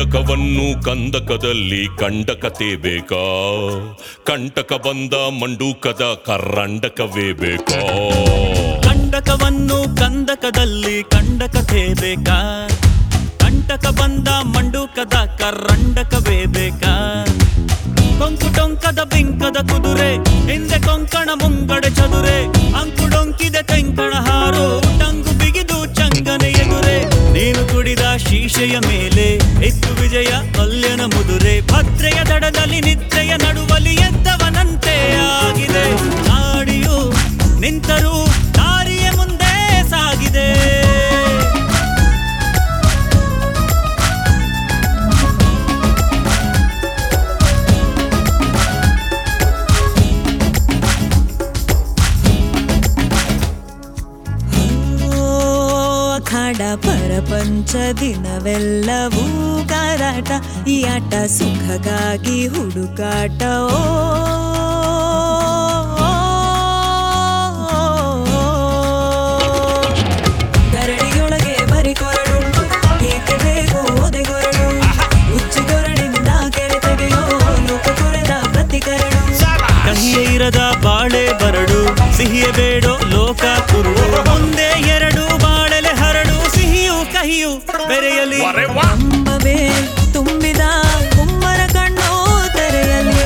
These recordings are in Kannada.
ಕಂಟಕವನ್ನು ಕಂದಕದಲ್ಲಿ ಕಂಡಕತೆ ಬೇಕಾ ಕಂಟಕ ಬಂದ ಮಂಡೂಕದ ಕರ್ರಂಡಕವೇ ಬೇಕಾ ಕಂಡಕವನ್ನು ಕಂದಕದಲ್ಲಿ ಕಂಡಕತೆ ಬೇಕಾ ಕಂಟಕ ಬಂದ ಮಂಡೂಕದ ಕರ್ರಂಡಕವೇ ಬೇಕಾ ಕೊಂಕು ಟೊಂಕದ ಬಿಂಕದ ಕುದುರೆ ಹಿಂದೆ ಕೊಂಕಣ ಮುಂಗಡೆ ಚದುರೆ ಅಂಕುಡೊಂಕಿದೆ ತೆಂಕಣ ಹಾರು ಟಂಗು ಬಿಗಿದು ಚಂಗನೆ ಎದುರೆ ನೀನು ಕುಡಿದ ಶೀಶೆಯ ಮೇಲೆ ಇತ್ತು ವಿಜಯ ಮಲ್ಯನ ಮುದುರೆ ಭದ್ರೆಯ ದಡದಲ್ಲಿ ನಿದ್ರೆಯ ನಡುವಲಿ ಎದ್ದವನಂತೆ ಆಗಿದೆ ನಾಡಿಯು ನಿಂತರೂ ದಾರಿಯ ಮುಂದೆ ಸಾಗಿದೆ ಓ ಅಖಾಡ ಪರಪಂಚ ದಿನವೆಲ್ಲವೂ ಕಾರಾಟ ಈ ಆಟ ಸುಖಗಾಗಿ ಹುಡುಕಾಟ ಓ ಗರಡಿಯೊಳಗೆ ಬರಿ ಕೊರಡು ಏಕೆ ಬೇಕು ಒದೆಗೊರಡು ಉಚ್ಚಿಗೊರಡಿಂದ ಕೆರೆ ತೆಗೆಯೋ ಲೋಕ ಕೊರೆದ ಪ್ರತಿಕರಡು ಕಹಿಯೇ ಇರದ ಬಾಳೆ ಬರಡು ಸಿಹಿಯೇ ಬೇಡೋ ಲೋಕ ಕುರುಡು ಮುಂದೆ ಎರಡು ಬಾಳೆಲೆ ಹರಡು ಸಿಹಿಯು ಕಹಿಯು ಬೆರೆಯಲಿ ಅಂಬವೇ ತುಂಬಿದ ಕುಮ್ಮರ ಕಣ್ಣು ತೆರೆಯಲಿ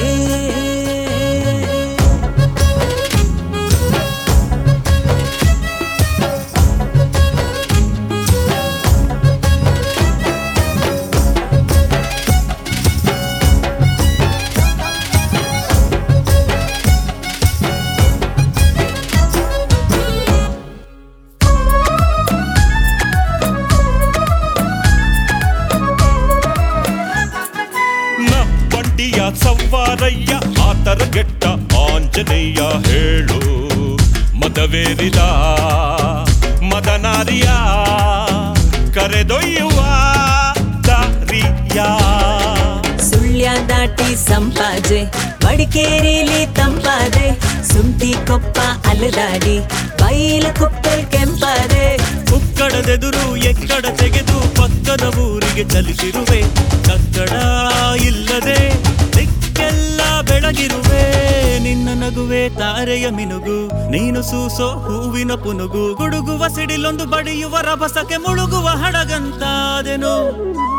ನ ಬಂಡಿಯ ಸವ್ವಾರಯ್ಯ ಆತರ ಗೆಟ್ಟ ಆಂಜನೇಯ ಹೇಳು ಮದವೇರಿದ ಮದನಾರಿಯ ಕರೆದೊಯ್ಯುವ ದಾರಿಯ ಸುಳ್ಯ ದಾಟಿ ಸಂಪಾಜೆ ಮಡಿಕೇರಿಲಿ ತಂಪಾದೆ ಸುಂಟಿ ಕೊಪ್ಪ ಅಲದಾಡಿ ಬೈಲ ಕುಪ್ಪೆ ಕೆಂಪಾದೆ ಉಕ್ಕಡದೆದುರು ಎಕ್ಕಡ ತೆಗೆದು ಪಕ್ಕದ ಊರಿಗೆ ಚಲಿಸಿರುವೆ ಕಕ್ಕಡ ಇಲ್ಲದೆ ದಿಕ್ಕೆಲ್ಲ ಬೆಳಗಿರುವೆ ನಿನ್ನ ನಗುವೆ ತಾರೆಯ ಮಿನುಗು ನೀನು ಸೂಸೋ ಹೂವಿನ ಪುನುಗು ಗುಡುಗುವ ಸಿಡಿಲೊಂದು ಬಡಿಯುವ ರಭಸಕ್ಕೆ ಮುಳುಗುವ ಹಡಗಂತಾದೆನು